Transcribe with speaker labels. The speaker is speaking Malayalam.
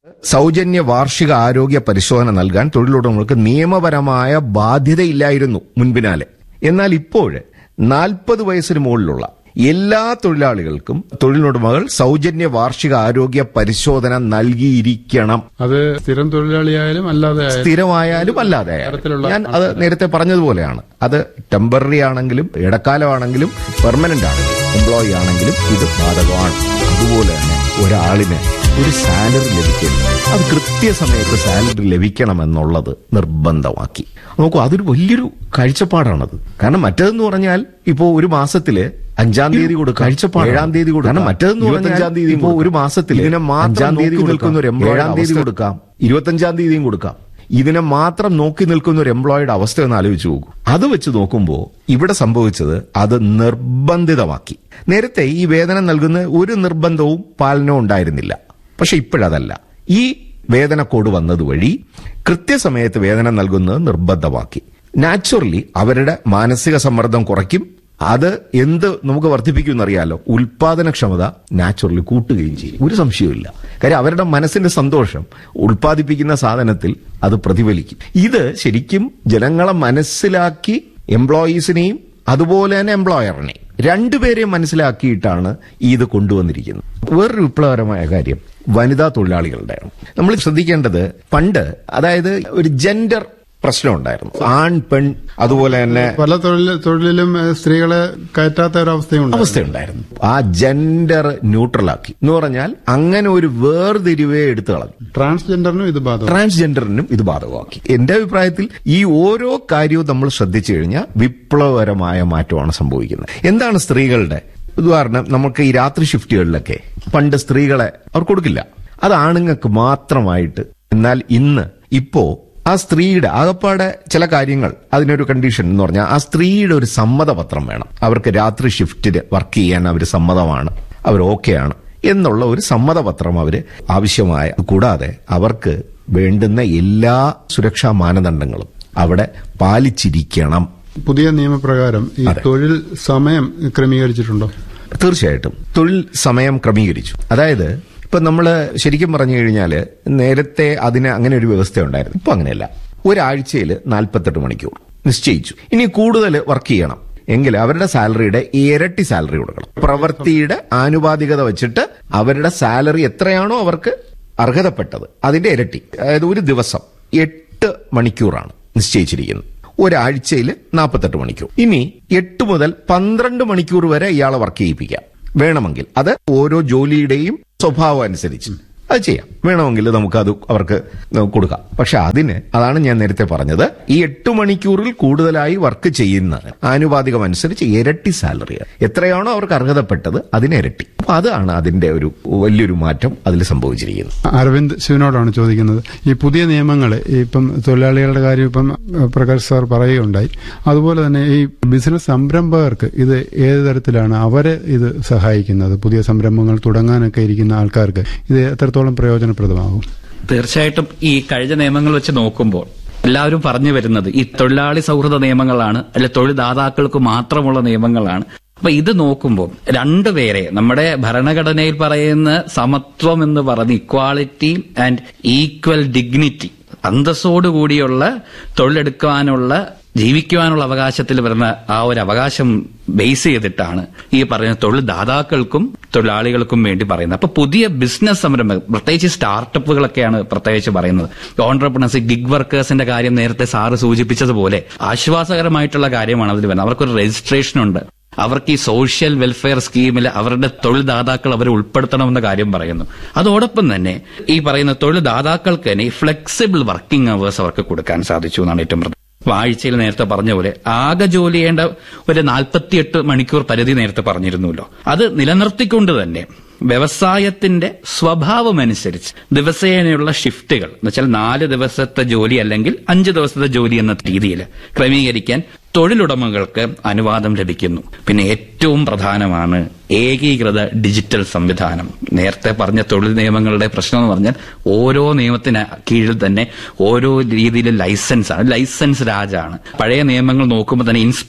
Speaker 1: സൗജന്യ വാർഷിക ആരോഗ്യ പരിശോധന നൽകാൻ തൊഴിലുടമകൾക്ക് നിയമപരമായ ബാധ്യതയില്ലായിരുന്നു മുൻപിനാലെ എന്നാൽ ഇപ്പോൾ നാൽപ്പത് വയസ്സിന് മുകളിലുള്ള എല്ലാ തൊഴിലാളികൾക്കും തൊഴിലുടമകൾ സൗജന്യ വാർഷിക ആരോഗ്യ പരിശോധന നൽകിയിരിക്കണം
Speaker 2: അത് സ്ഥിരം തൊഴിലാളിയായാലും അല്ലാതെ ആയാലും
Speaker 1: സ്ഥിരമായാലും അല്ലാതെ ആയാലും.
Speaker 2: തരത്തിലുള്ള
Speaker 1: ഞാൻ അത് നേരത്തെ പറഞ്ഞതുപോലെയാണ് അത് ടെമ്പററി ആണെങ്കിലും ഇടക്കാലമാണെങ്കിലും പെർമനന്റ് ആണെങ്കിലും എംപ്ലോയി ആണെങ്കിലും ഇത് ബാധകമാണ് അതുപോലെ തന്നെ ഒരാളിന് ഒരു സാലറി ലഭിക്കില്ല അത് കൃത്യസമയത്ത് സാലറി ലഭിക്കണമെന്നുള്ളത് നിർബന്ധമാക്കി നോക്കൂ അതൊരു വലിയൊരു കാഴ്ചപ്പാടാണത് കാരണം മറ്റേതെന്ന് പറഞ്ഞാൽ ഇപ്പോ ഒരു മാസത്തില് അഞ്ചാം തീയതി കൊടുക്കുക കാഴ്ചപ്പാട് ഏഴാം തീയതി കൊടുക്കുക കാരണം മറ്റേതെന്ന് പറഞ്ഞാൽ തീയതി ഇപ്പോ ഒരു മാസത്തിൽ ഇതിനെ അഞ്ചാം തീയതി നിൽക്കുന്ന ഒരു ഏഴാം തീയതി കൊടുക്കാം ഇരുപത്തഞ്ചാം തീയതിയും കൊടുക്കാം ഇതിനെ മാത്രം നോക്കി നിൽക്കുന്ന ഒരു എംപ്ലോയിയുടെ അവസ്ഥ ഒന്ന് ആലോചിച്ച് നോക്കൂ അത് വെച്ച് നോക്കുമ്പോൾ ഇവിടെ സംഭവിച്ചത് അത് നിർബന്ധിതമാക്കി നേരത്തെ ഈ വേതനം നൽകുന്ന ഒരു നിർബന്ധവും പാലനവും ഉണ്ടായിരുന്നില്ല പക്ഷെ ഇപ്പോഴതല്ല ഈ വേതന കോഡ് വന്നതുവഴി കൃത്യസമയത്ത് വേതനം നൽകുന്നത് നിർബന്ധമാക്കി നാച്ചുറലി അവരുടെ മാനസിക സമ്മർദ്ദം കുറയ്ക്കും അത് എന്ത് നമുക്ക് വർദ്ധിപ്പിക്കുമെന്നറിയാലോ ഉൽപാദനക്ഷമത നാച്ചുറലി കൂട്ടുകയും ചെയ്യും ഒരു സംശയവുമില്ല കാര്യം അവരുടെ മനസ്സിന്റെ സന്തോഷം ഉൽപ്പാദിപ്പിക്കുന്ന സാധനത്തിൽ അത് പ്രതിഫലിക്കും ഇത് ശരിക്കും ജനങ്ങളെ മനസ്സിലാക്കി എംപ്ലോയീസിനെയും അതുപോലെ തന്നെ എംപ്ലോയറിനെയും രണ്ടുപേരെയും മനസ്സിലാക്കിയിട്ടാണ് ഇത് കൊണ്ടുവന്നിരിക്കുന്നത് വേറൊരു വിപ്ലവകരമായ കാര്യം വനിതാ തൊഴിലാളികളുടെയാണ് നമ്മൾ ശ്രദ്ധിക്കേണ്ടത് പണ്ട് അതായത് ഒരു ജെൻഡർ പ്രശ്നം ഉണ്ടായിരുന്നു ആൺ പെൺ അതുപോലെ തന്നെ
Speaker 2: പല തൊഴിൽ തൊഴിലിലും ഏഹ്, സ്ത്രീകളെ കയറ്റാത്ത ഒരവസ്ഥയുണ്ട്
Speaker 1: അവസ്ഥയുണ്ടായിരുന്നു ആ ജെൻഡർ ന്യൂട്രലാക്കി എന്ന് പറഞ്ഞാൽ അങ്ങനെ ഒരു വേർതിരിവേ എടുത്തു കളഞ്ഞു
Speaker 2: ട്രാൻസ്ജെൻഡറിനും ഇത് ബാധകം
Speaker 1: ട്രാൻസ്ജെൻഡറിനും ഇത് ബാധകമാക്കി എന്റെ അഭിപ്രായത്തിൽ ഈ ഓരോ കാര്യവും നമ്മൾ ശ്രദ്ധിച്ചു കഴിഞ്ഞാൽ വിപ്ലവകരമായ മാറ്റമാണ് സംഭവിക്കുന്നത് എന്താണ് സ്ത്രീകളുടെ ഉദാഹരണം നമുക്ക് ഈ രാത്രി ഷിഫ്റ്റുകളിലൊക്കെ പണ്ട് സ്ത്രീകളെ അവർ കൊടുക്കില്ല അത് ആണുങ്ങൾക്ക് മാത്രമായിട്ട് എന്നാൽ ഇന്ന് ഇപ്പോ ആ സ്ത്രീയുടെ ആകപ്പാടെ ചില കാര്യങ്ങൾ അതിനൊരു കണ്ടീഷൻ എന്ന് പറഞ്ഞാൽ ആ സ്ത്രീയുടെ ഒരു സമ്മതപത്രം വേണം അവർക്ക് രാത്രി ഷിഫ്റ്റിൽ വർക്ക് ചെയ്യാൻ അവർ സമ്മതമാണ് അവർ ഓക്കെയാണ് എന്നുള്ള ഒരു സമ്മതപത്രം അവര് ആവശ്യമായ കൂടാതെ അവർക്ക് വേണ്ടുന്ന എല്ലാ സുരക്ഷാ മാനദണ്ഡങ്ങളും അവിടെ പാലിച്ചിരിക്കണം
Speaker 2: പുതിയ നിയമപ്രകാരം ഈ തൊഴിൽ സമയം ക്രമീകരിച്ചിട്ടുണ്ടോ
Speaker 1: തീർച്ചയായിട്ടും തൊഴിൽ സമയം ക്രമീകരിച്ചു അതായത് ഇപ്പൊ നമ്മൾ ശരിക്കും പറഞ്ഞു കഴിഞ്ഞാൽ നേരത്തെ അതിന് അങ്ങനെ ഒരു വ്യവസ്ഥ ഉണ്ടായിരുന്നു ഇപ്പൊ അങ്ങനെയല്ല ഒരാഴ്ചയിൽ നാൽപ്പത്തെട്ട് മണിക്കൂർ നിശ്ചയിച്ചു ഇനി കൂടുതൽ വർക്ക് ചെയ്യണം എങ്കിൽ അവരുടെ സാലറിയുടെ ഇരട്ടി സാലറി കൊടുക്കണം പ്രവൃത്തിയുടെ ആനുപാതികത വെച്ചിട്ട് അവരുടെ സാലറി എത്രയാണോ അവർക്ക് അർഹതപ്പെട്ടത് അതിന്റെ ഇരട്ടി അതായത് ഒരു ദിവസം എട്ട് മണിക്കൂറാണ് നിശ്ചയിച്ചിരിക്കുന്നത് ഒരാഴ്ചയിൽ നാൽപ്പത്തെട്ട് മണിക്കൂർ ഇനി എട്ട് മുതൽ പന്ത്രണ്ട് മണിക്കൂർ വരെ ഇയാളെ വർക്ക് ചെയ്യിപ്പിക്കാം വേണമെങ്കിൽ അത് ഓരോ ജോലിയുടെയും സ്വഭാവം അനുസരിച്ച് അത് ചെയ്യാം വേണമെങ്കിൽ നമുക്കത് അവർക്ക് കൊടുക്കാം പക്ഷെ അതിന് അതാണ് ഞാൻ നേരത്തെ പറഞ്ഞത് ഈ എട്ട് മണിക്കൂറിൽ കൂടുതലായി വർക്ക് ചെയ്യുന്ന ആനുപാതികം അനുസരിച്ച് ഇരട്ടി സാലറി എത്രയാണോ അവർക്ക് അർഹതപ്പെട്ടത് അതിന് ഇരട്ടി അപ്പൊ അതാണ് അതിന്റെ ഒരു വലിയൊരു മാറ്റം അതിൽ സംഭവിച്ചിരിക്കുന്നത്
Speaker 2: അരവിന്ദ് ശിവനോടാണ് ചോദിക്കുന്നത് ഈ പുതിയ നിയമങ്ങൾ ഇപ്പം തൊഴിലാളികളുടെ കാര്യം ഇപ്പം ഏഹ്, പ്രകാശ് സാർ പറയുകയുണ്ടായി അതുപോലെ തന്നെ ഈ ബിസിനസ് സംരംഭകർക്ക് ഇത് ഏത് തരത്തിലാണ് അവരെ ഇത് സഹായിക്കുന്നത് പുതിയ സംരംഭങ്ങൾ തുടങ്ങാനൊക്കെ ഇരിക്കുന്ന ആൾക്കാർക്ക് ഇത് എത്രത്തോളം പ്രയോജനപ്രദമാകും
Speaker 3: തീർച്ചയായിട്ടും ഈ കഴിഞ്ഞ നിയമങ്ങൾ വെച്ച് നോക്കുമ്പോൾ എല്ലാവരും പറഞ്ഞു വരുന്നത് ഈ തൊഴിലാളി സൗഹൃദ നിയമങ്ങളാണ് അല്ലെ തൊഴിൽദാതാക്കൾക്ക് മാത്രമുള്ള നിയമങ്ങളാണ് അപ്പൊ ഇത് നോക്കുമ്പോൾ രണ്ടുപേരെ നമ്മുടെ ഭരണഘടനയിൽ പറയുന്ന സമത്വം എന്ന് പറഞ്ഞ് ഇക്വാളിറ്റി ആൻഡ് ഈക്വൽ ഡിഗ്നിറ്റി അന്തസ്സോടുകൂടിയുള്ള തൊഴിലെടുക്കാനുള്ള ജീവിക്കുവാനുള്ള അവകാശത്തിൽ വരുന്ന ആ ഒരു അവകാശം ബേസ് ചെയ്തിട്ടാണ് ഈ പറയുന്ന തൊഴിൽ ദാതാക്കൾക്കും തൊഴിലാളികൾക്കും വേണ്ടി പറയുന്നത് അപ്പൊ പുതിയ ബിസിനസ് സംരംഭം പ്രത്യേകിച്ച് സ്റ്റാർട്ടപ്പുകളൊക്കെയാണ് പ്രത്യേകിച്ച് പറയുന്നത് ഓൺടർപ്രണേഴ്സ് ഗിഗ് വർക്കേഴ്സിന്റെ കാര്യം നേരത്തെ സാറ് സൂചിപ്പിച്ചതുപോലെ ആശ്വാസകരമായിട്ടുള്ള കാര്യമാണ് അതിൽ വരുന്നത് അവർക്കൊരു രജിസ്ട്രേഷൻ ഉണ്ട് അവർക്ക് ഈ സോഷ്യൽ വെൽഫെയർ സ്കീമിൽ അവരുടെ തൊഴിൽ ദാതാക്കൾ അവരെ ഉൾപ്പെടുത്തണമെന്ന കാര്യം പറയുന്നു അതോടൊപ്പം തന്നെ ഈ പറയുന്ന തൊഴിൽ ദാതാക്കൾക്ക് തന്നെ ഈ ഫ്ലെക്സിബിൾ വർക്കിംഗ് അവേഴ്സ് അവർക്ക് കൊടുക്കാൻ സാധിച്ചു എന്നാണ് ഏറ്റവും പ്രധാനം അപ്പൊ ആഴ്ചയിൽ നേരത്തെ പറഞ്ഞ പോലെ ആകെ ജോലി ചെയ്യേണ്ട ഒരു നാൽപ്പത്തിയെട്ട് മണിക്കൂർ പരിധി നേരത്തെ പറഞ്ഞിരുന്നല്ലോ അത് നിലനിർത്തിക്കൊണ്ട് തന്നെ വ്യവസായത്തിന്റെ സ്വഭാവമനുസരിച്ച് ദിവസേനയുള്ള ഷിഫ്റ്റുകൾ എന്നുവെച്ചാൽ നാല് ദിവസത്തെ ജോലി അല്ലെങ്കിൽ അഞ്ച് ദിവസത്തെ ജോലി എന്ന രീതിയിൽ ക്രമീകരിക്കാൻ തൊഴിലുടമകൾക്ക് അനുവാദം ലഭിക്കുന്നു പിന്നെ ഏറ്റവും പ്രധാനമാണ് ഏകീകൃത ഡിജിറ്റൽ സംവിധാനം നേരത്തെ പറഞ്ഞ തൊഴിൽ നിയമങ്ങളുടെ പ്രശ്നം എന്ന് പറഞ്ഞാൽ ഓരോ നിയമത്തിന് കീഴിൽ തന്നെ ഓരോ രീതിയിൽ ലൈസൻസ് ആണ് ലൈസൻസ് രാജാണ് പഴയ നിയമങ്ങൾ നോക്കുമ്പോൾ തന്നെ